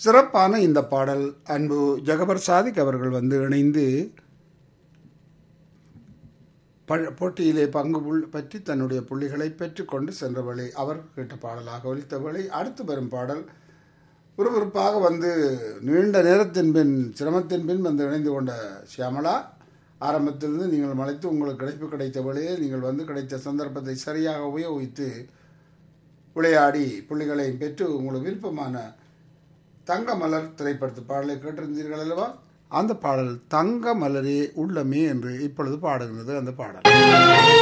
சிறப்பான இந்த பாடல் அன்பு ஜகபர் சாதிக் அவர்கள் வந்து இணைந்து ப- போட்டியிலே பங்கு புள்- பற்றி தன்னுடைய புள்ளிகளை பெற்றுக்கொண்டு சென்றவளை அவர் கேட்ட பாடலாக ஒலித்தவளை அடுத்து வரும் பாடல் விறுவிறுப்பாக வந்து நீண்ட நேரத்தின் பின் சிரமத்தின் பின் வந்து இணைந்து கொண்ட சியாமளா ஆரம்பத்திலிருந்து நீங்கள் மலைத்து உங்களுக்கு கிடைப்பு கிடைத்த வேளையே நீங்கள் வந்து கிடைத்த சந்தர்ப்பத்தை சரியாக உபயோகித்து விளையாடி புள்ளிகளை பெற்று உங்களுக்கு விருப்பமான தங்க மலர் திரைப்படத்து பாடலை கேட்டிருந்தீர்கள் அல்லவா அந்த பாடல் தங்க மலரே உள்ளமே என்று இப்பொழுது பாடுகிறது அந்த பாடல்